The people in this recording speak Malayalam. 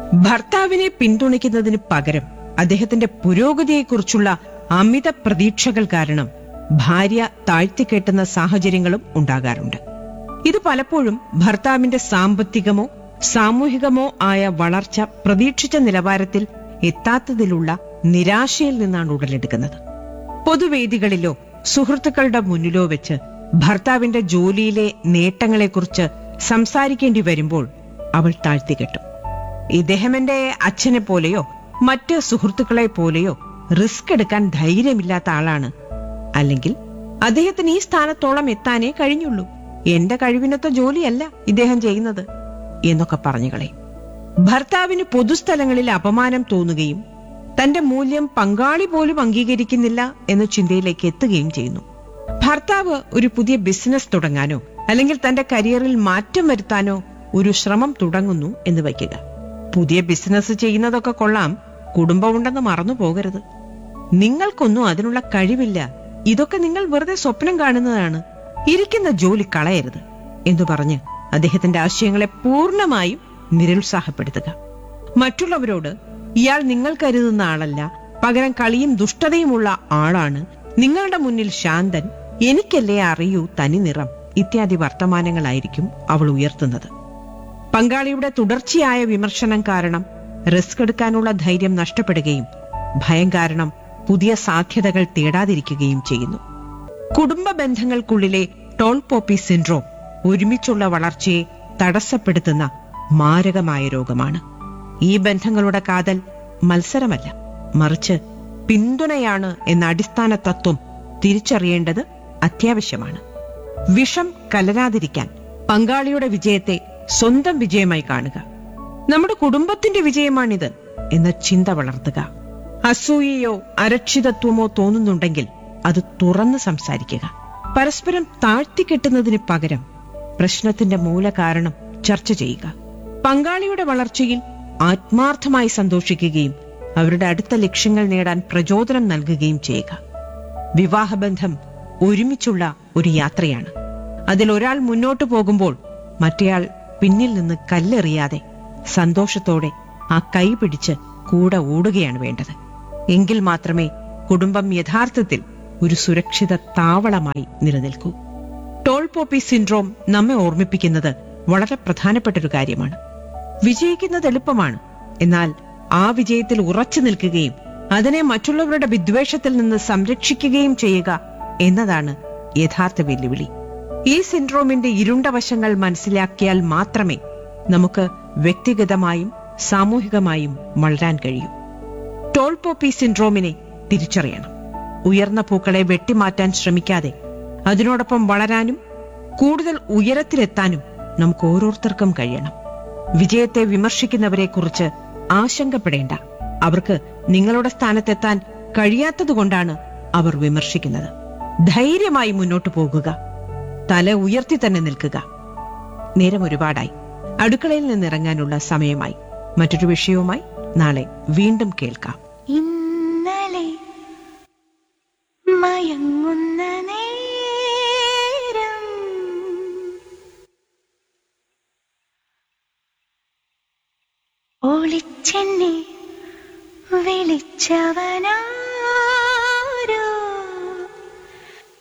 ഭർത്താവിനെ പിന്തുണയ്ക്കുന്നതിന് പകരം അദ്ദേഹത്തിന്റെ പുരോഗതിയെക്കുറിച്ചുള്ള അമിത പ്രതീക്ഷകൾ കാരണം ഭാര്യ താഴ്ത്തിക്കെട്ടുന്ന സാഹചര്യങ്ങളും ഉണ്ടാകാറുണ്ട് ഇത് പലപ്പോഴും ഭർത്താവിന്റെ സാമ്പത്തികമോ സാമൂഹികമോ ആയ വളർച്ച പ്രതീക്ഷിച്ച നിലവാരത്തിൽ എത്താത്തതിലുള്ള നിരാശയിൽ നിന്നാണ് ഉടലെടുക്കുന്നത് പൊതുവേദികളിലോ സുഹൃത്തുക്കളുടെ മുന്നിലോ വെച്ച് ഭർത്താവിന്റെ ജോലിയിലെ നേട്ടങ്ങളെക്കുറിച്ച് സംസാരിക്കേണ്ടി വരുമ്പോൾ അവൾ താഴ്ത്തിക്കെട്ടും ഇദ്ദേഹം എന്റെ അച്ഛനെ പോലെയോ മറ്റ് സുഹൃത്തുക്കളെ പോലെയോ റിസ്ക് എടുക്കാൻ ധൈര്യമില്ലാത്ത ആളാണ് അല്ലെങ്കിൽ അദ്ദേഹത്തിന് ഈ സ്ഥാനത്തോളം എത്താനേ കഴിഞ്ഞുള്ളൂ എന്റെ കഴിവിനൊത്ത ജോലിയല്ല ഇദ്ദേഹം ചെയ്യുന്നത് എന്നൊക്കെ പറഞ്ഞു കളയും ഭർത്താവിന് പൊതുസ്ഥലങ്ങളിൽ അപമാനം തോന്നുകയും തന്റെ മൂല്യം പങ്കാളി പോലും അംഗീകരിക്കുന്നില്ല എന്ന ചിന്തയിലേക്ക് എത്തുകയും ചെയ്യുന്നു ഭർത്താവ് ഒരു പുതിയ ബിസിനസ് തുടങ്ങാനോ അല്ലെങ്കിൽ തന്റെ കരിയറിൽ മാറ്റം വരുത്താനോ ഒരു ശ്രമം തുടങ്ങുന്നു എന്ന് വയ്ക്കുക പുതിയ ബിസിനസ് ചെയ്യുന്നതൊക്കെ കൊള്ളാം കുടുംബമുണ്ടെന്ന് മറന്നു പോകരുത് നിങ്ങൾക്കൊന്നും അതിനുള്ള കഴിവില്ല ഇതൊക്കെ നിങ്ങൾ വെറുതെ സ്വപ്നം കാണുന്നതാണ് ഇരിക്കുന്ന ജോലി കളയരുത് എന്ന് പറഞ്ഞ് അദ്ദേഹത്തിന്റെ ആശയങ്ങളെ പൂർണ്ണമായും നിരുത്സാഹപ്പെടുത്തുക മറ്റുള്ളവരോട് ഇയാൾ നിങ്ങൾ കരുതുന്ന ആളല്ല പകരം കളിയും ദുഷ്ടതയുമുള്ള ആളാണ് നിങ്ങളുടെ മുന്നിൽ ശാന്തൻ എനിക്കല്ലേ അറിയൂ തനി നിറം ഇത്യാദി വർത്തമാനങ്ങളായിരിക്കും അവൾ ഉയർത്തുന്നത് പങ്കാളിയുടെ തുടർച്ചയായ വിമർശനം കാരണം റിസ്ക് എടുക്കാനുള്ള ധൈര്യം നഷ്ടപ്പെടുകയും ഭയം കാരണം പുതിയ സാധ്യതകൾ തേടാതിരിക്കുകയും ചെയ്യുന്നു കുടുംബ ബന്ധങ്ങൾക്കുള്ളിലെ ടോൾ പോപ്പി സിൻഡ്രോം ഒരുമിച്ചുള്ള വളർച്ചയെ തടസ്സപ്പെടുത്തുന്ന മാരകമായ രോഗമാണ് ഈ ബന്ധങ്ങളുടെ കാതൽ മത്സരമല്ല മറിച്ച് പിന്തുണയാണ് എന്ന അടിസ്ഥാന തത്വം തിരിച്ചറിയേണ്ടത് അത്യാവശ്യമാണ് വിഷം കലരാതിരിക്കാൻ പങ്കാളിയുടെ വിജയത്തെ സ്വന്തം വിജയമായി കാണുക നമ്മുടെ കുടുംബത്തിന്റെ വിജയമാണിത് എന്ന ചിന്ത വളർത്തുക അസൂയയോ അരക്ഷിതത്വമോ തോന്നുന്നുണ്ടെങ്കിൽ അത് തുറന്ന് സംസാരിക്കുക പരസ്പരം താഴ്ത്തിക്കെട്ടുന്നതിന് പകരം പ്രശ്നത്തിന്റെ മൂലകാരണം ചർച്ച ചെയ്യുക പങ്കാളിയുടെ വളർച്ചയിൽ ആത്മാർത്ഥമായി സന്തോഷിക്കുകയും അവരുടെ അടുത്ത ലക്ഷ്യങ്ങൾ നേടാൻ പ്രചോദനം നൽകുകയും ചെയ്യുക വിവാഹബന്ധം ഒരുമിച്ചുള്ള ഒരു യാത്രയാണ് അതിൽ ഒരാൾ മുന്നോട്ടു പോകുമ്പോൾ മറ്റേയാൾ പിന്നിൽ നിന്ന് കല്ലെറിയാതെ സന്തോഷത്തോടെ ആ കൈ പിടിച്ച് കൂടെ ഓടുകയാണ് വേണ്ടത് എങ്കിൽ മാത്രമേ കുടുംബം യഥാർത്ഥത്തിൽ ഒരു സുരക്ഷിത താവളമായി നിലനിൽക്കൂ ടോൾ പോപ്പി സിൻഡ്രോം നമ്മെ ഓർമ്മിപ്പിക്കുന്നത് വളരെ പ്രധാനപ്പെട്ട ഒരു കാര്യമാണ് വിജയിക്കുന്നത് എളുപ്പമാണ് എന്നാൽ ആ വിജയത്തിൽ ഉറച്ചു നിൽക്കുകയും അതിനെ മറ്റുള്ളവരുടെ വിദ്വേഷത്തിൽ നിന്ന് സംരക്ഷിക്കുകയും ചെയ്യുക എന്നതാണ് യഥാർത്ഥ വെല്ലുവിളി ഈ സിൻഡ്രോമിന്റെ ഇരുണ്ട വശങ്ങൾ മനസ്സിലാക്കിയാൽ മാത്രമേ നമുക്ക് വ്യക്തിഗതമായും സാമൂഹികമായും വളരാൻ കഴിയൂ ടോൾ പോപ്പി സിൻഡ്രോമിനെ തിരിച്ചറിയണം ഉയർന്ന പൂക്കളെ വെട്ടിമാറ്റാൻ ശ്രമിക്കാതെ അതിനോടൊപ്പം വളരാനും കൂടുതൽ ഉയരത്തിലെത്താനും നമുക്ക് ഓരോരുത്തർക്കും കഴിയണം വിജയത്തെ വിമർശിക്കുന്നവരെ കുറിച്ച് ആശങ്കപ്പെടേണ്ട അവർക്ക് നിങ്ങളുടെ സ്ഥാനത്തെത്താൻ കഴിയാത്തതുകൊണ്ടാണ് അവർ വിമർശിക്കുന്നത് ധൈര്യമായി മുന്നോട്ടു പോകുക തല ഉയർത്തി തന്നെ നിൽക്കുക നേരം ഒരുപാടായി അടുക്കളയിൽ നിന്നിറങ്ങാനുള്ള സമയമായി മറ്റൊരു വിഷയവുമായി നാളെ വീണ്ടും കേൾക്കാം ഇന്നലെ മയങ്ങുന്ന നേരം ഒളിച്ചെന്നെ വിളിച്ചവനാ